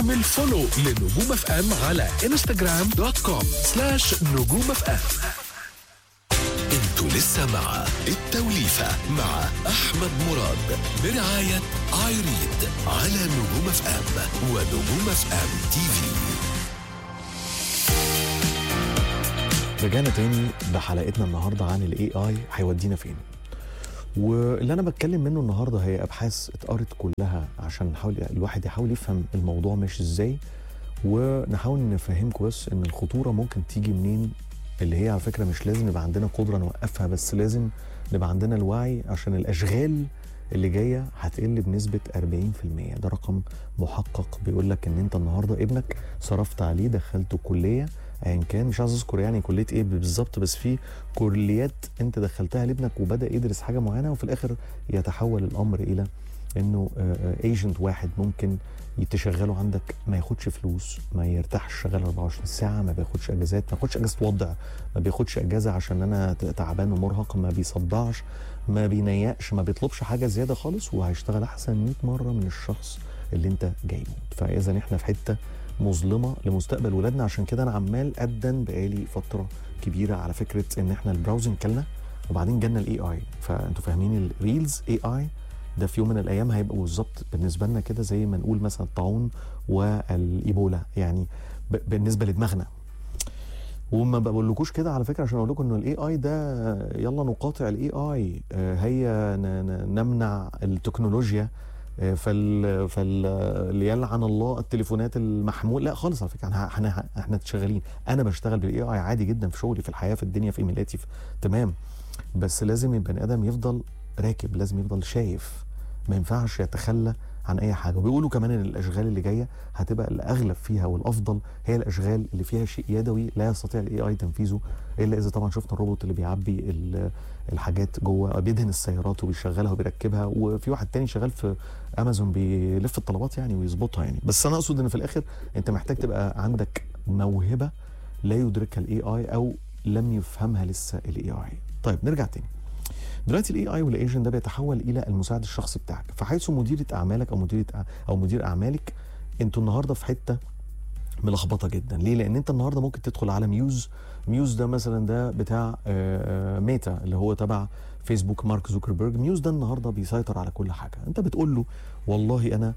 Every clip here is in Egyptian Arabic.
اعمل فولو لنجوم اف ام على انستغرام دوت كوم سلاش نجوم اف ام انتوا لسه مع التوليفة مع احمد مراد برعاية ايريد على نجوم اف ام ونجوم اف ام تي في رجعنا تاني بحلقتنا النهارده عن الاي اي هيودينا فين واللي انا بتكلم منه النهارده هي ابحاث اتقرت كلها عشان نحاول الواحد يحاول يفهم الموضوع ماشي ازاي ونحاول نفهمكم بس ان الخطوره ممكن تيجي منين اللي هي على فكره مش لازم يبقى عندنا قدره نوقفها بس لازم نبقى عندنا الوعي عشان الاشغال اللي جايه هتقل بنسبه 40% ده رقم محقق بيقول لك ان انت النهارده ابنك صرفت عليه دخلته كليه ايا كان مش عايز اذكر يعني كليه ايه بالظبط بس في كليات انت دخلتها لابنك وبدا يدرس حاجه معينه وفي الاخر يتحول الامر الى انه ايجنت واحد ممكن تشغله عندك ما ياخدش فلوس ما يرتاحش شغال 24 ساعه ما بياخدش اجازات ما بياخدش اجازه وضع ما بياخدش اجازه عشان انا تعبان ومرهق ما بيصدعش ما بينيقش ما بيطلبش حاجه زياده خالص وهيشتغل احسن 100 مره من الشخص اللي انت جايبه فاذا احنا في حته مظلمه لمستقبل ولادنا عشان كده انا عمال ادن بقالي فتره كبيره على فكره ان احنا البراوزنج كلنا وبعدين جالنا الاي اي فانتوا فاهمين الريلز اي اي ده في يوم من الايام هيبقى بالظبط بالنسبه لنا كده زي ما نقول مثلا الطاعون والايبولا يعني بالنسبه لدماغنا وما بقولكوش كده على فكره عشان اقول لكم انه الاي اي ده يلا نقاطع الاي اي هيا نمنع التكنولوجيا فال فال ليلعن الله التليفونات المحمول لا خالص على فكره احنا احنا شغالين انا بشتغل بالاي اي عادي جدا في شغلي في الحياه في الدنيا في ايميلاتي في تمام بس لازم البني ادم يفضل راكب لازم يفضل شايف ما ينفعش يتخلى عن اي حاجه وبيقولوا كمان ان الاشغال اللي جايه هتبقى الاغلب فيها والافضل هي الاشغال اللي فيها شيء يدوي لا يستطيع الاي اي تنفيذه الا اذا طبعا شفنا الروبوت اللي بيعبي الحاجات جوه بيدهن السيارات وبيشغلها وبيركبها وفي واحد تاني شغال في امازون بيلف الطلبات يعني ويظبطها يعني بس انا اقصد ان في الاخر انت محتاج تبقى عندك موهبه لا يدركها الاي اي او لم يفهمها لسه الاي اي طيب نرجع تاني دلوقتي الاي اي والايجنت ده بيتحول الى المساعد الشخصي بتاعك فحيث مديره اعمالك او مديره او مدير اعمالك انتوا النهارده في حته ملخبطه جدا ليه لان انت النهارده ممكن تدخل على ميوز ميوز ده مثلا ده بتاع ميتا اللي هو تبع فيسبوك مارك زوكربيرج ميوز ده النهارده بيسيطر على كل حاجه انت بتقول له والله انا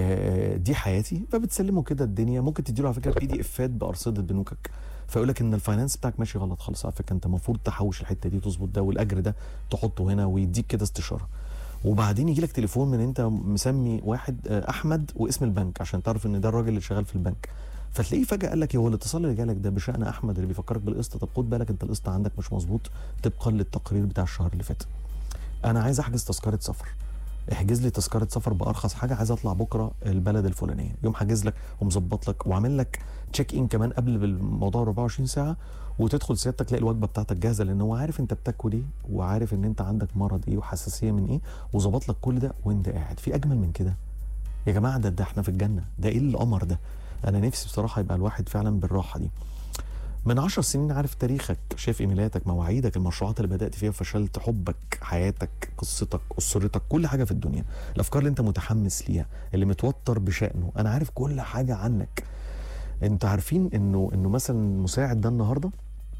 دي حياتي فبتسلمه كده الدنيا ممكن تديله على فكره بي دي افات بارصده بنوكك فيقول لك ان الفاينانس بتاعك ماشي غلط خالص على فكره انت المفروض تحوش الحته دي تظبط ده والاجر ده تحطه هنا ويديك كده استشاره وبعدين يجي لك تليفون من انت مسمي واحد احمد واسم البنك عشان تعرف ان ده الراجل اللي شغال في البنك فتلاقيه فجاه قال لك هو الاتصال اللي جالك ده بشان احمد اللي بيفكرك بالقسط طب خد بالك انت القسط عندك مش مظبوط طبقا للتقرير بتاع الشهر اللي فات انا عايز احجز تذكره سفر احجز لي تذكره سفر بارخص حاجه عايز اطلع بكره البلد الفلانيه يوم حاجز لك ومظبط لك وعامل لك تشيك ان كمان قبل بالموضوع 24 ساعه وتدخل سيادتك تلاقي الوجبه بتاعتك جاهزه لان هو عارف انت بتاكل ايه وعارف ان انت عندك مرض ايه وحساسيه من ايه وظبط لك كل ده وانت قاعد في اجمل من كده يا جماعه ده, ده احنا في الجنه ده ايه القمر ده انا نفسي بصراحه يبقى الواحد فعلا بالراحه دي من عشر سنين عارف تاريخك شايف ايميلاتك مواعيدك المشروعات اللي بدات فيها وفشلت حبك حياتك قصتك اسرتك كل حاجه في الدنيا الافكار اللي انت متحمس ليها اللي متوتر بشانه انا عارف كل حاجه عنك انت عارفين انه انه مثلا المساعد ده النهارده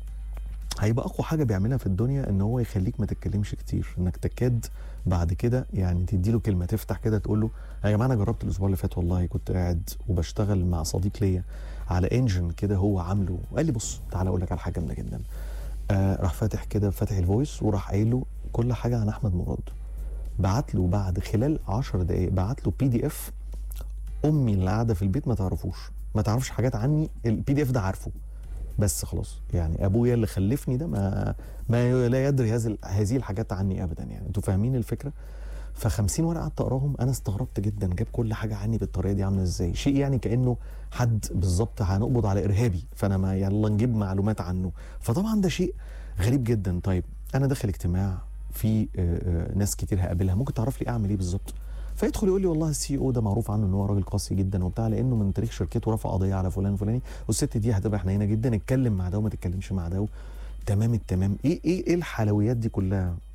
هيبقى اقوى حاجه بيعملها في الدنيا ان هو يخليك ما تتكلمش كتير انك تكاد بعد كده يعني تدي له كلمه تفتح كده تقول له يا جماعه انا جربت الاسبوع اللي فات والله كنت قاعد وبشتغل مع صديق ليا على انجن كده هو عامله قال لي بص تعالى اقول لك على حاجه جامده جدا آه راح فاتح كده فاتح الفويس وراح قايل له كل حاجه عن احمد مراد بعت له بعد خلال 10 دقائق بعت له بي دي اف امي اللي قاعده في البيت ما تعرفوش ما تعرفش حاجات عني البي دي اف ده عارفه بس خلاص يعني ابويا اللي خلفني ده ما ما لا يدري هذه هذه الحاجات عني ابدا يعني انتوا فاهمين الفكره ف 50 ورقه قعدت اقراهم انا استغربت جدا جاب كل حاجه عني بالطريقه دي عامله ازاي شيء يعني كانه حد بالظبط هنقبض على ارهابي فانا ما يلا نجيب معلومات عنه فطبعا ده شيء غريب جدا طيب انا داخل اجتماع في ناس كتير هقابلها ممكن تعرف لي اعمل ايه بالظبط فيدخل يقول لي والله السي او ده معروف عنه ان هو راجل قاسي جدا وبتاع لانه من تاريخ شركته رفع قضيه على فلان فلاني والست دي هتبقى حنينه جدا اتكلم مع ده وما تتكلمش مع ده تمام التمام ايه ايه ايه الحلويات دي كلها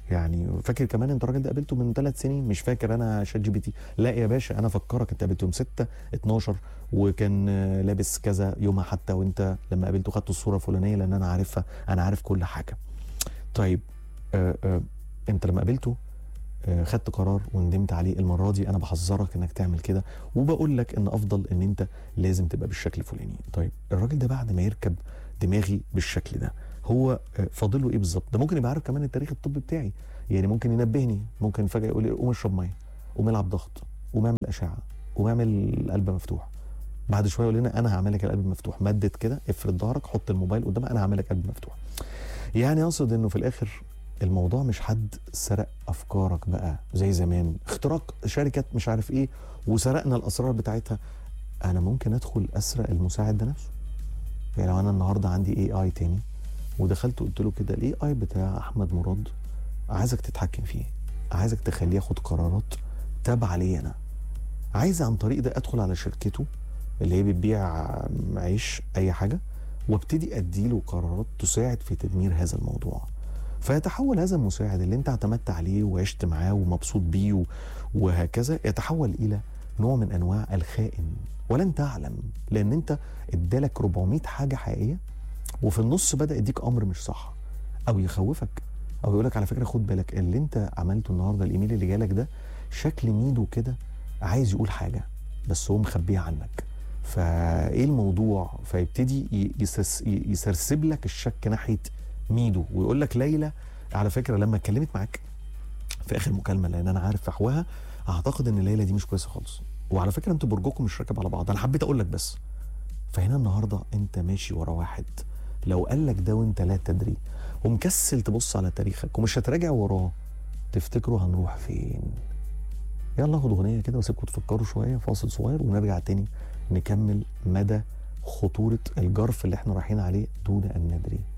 يعني فاكر كمان انت الراجل ده قابلته من ثلاث سنين مش فاكر انا شات جي بي تي لا يا باشا انا فكرك انت قابلته يوم 6 12 وكان آه، لابس كذا يومها حتى وانت لما قابلته خدت الصوره الفلانيه لان انا عارفها انا عارف كل حاجه طيب آه آه انت لما قابلته آه، خدت قرار وندمت عليه المره دي انا بحذرك انك تعمل كده وبقول لك ان افضل ان انت لازم تبقى بالشكل الفلاني طيب الراجل ده بعد ما يركب دماغي بالشكل ده هو آه، فاضل له ايه بالظبط ده ممكن يبقى عارف كمان التاريخ الطبي بتاعي يعني ممكن ينبهني ممكن فجاه يقول لي قوم اشرب ميه قوم العب ضغط قوم اعمل اشعه قوم اعمل قلب مفتوح بعد شويه يقول لنا انا هعمل لك القلب المفتوح مدد كده افرد ظهرك حط الموبايل قدامك انا هعمل لك قلب مفتوح يعني اقصد انه في الاخر الموضوع مش حد سرق افكارك بقى زي زمان اختراق شركه مش عارف ايه وسرقنا الاسرار بتاعتها انا ممكن ادخل اسرق المساعد ده نفسه يعني لو انا النهارده عندي اي اي تاني ودخلت قلت له كده الاي اي بتاع احمد مراد عايزك تتحكم فيه عايزك تخليه ياخد قرارات تابعه لي انا عايز عن طريق ده ادخل على شركته اللي هي بتبيع عيش اي حاجه وابتدي اديله قرارات تساعد في تدمير هذا الموضوع فيتحول هذا المساعد اللي انت اعتمدت عليه وعشت معاه ومبسوط بيه و- وهكذا يتحول الى نوع من انواع الخائن ولن تعلم لان انت ادالك 400 حاجه حقيقيه وفي النص بدا يديك امر مش صح او يخوفك او يقول لك على فكره خد بالك اللي انت عملته النهارده الايميل اللي جالك ده شكل ميدو كده عايز يقول حاجه بس هو مخبيها عنك فايه الموضوع فيبتدي ي- يسرس ي- يسرسب لك الشك ناحيه ميدو ويقول لك ليلى على فكره لما اتكلمت معاك في اخر مكالمه لان انا عارف فحواها اعتقد ان ليلى دي مش كويسه خالص وعلى فكره انتوا برجكم مش راكب على بعض انا حبيت اقول لك بس فهنا النهارده انت ماشي ورا واحد لو قال لك ده وانت لا تدري ومكسل تبص على تاريخك ومش هتراجع وراه تفتكروا هنروح فين يلا ناخد اغنيه كده واسيبكم تفكروا شويه فاصل صغير ونرجع تاني نكمل مدى خطوره الجرف اللي احنا رايحين عليه دون ان ندري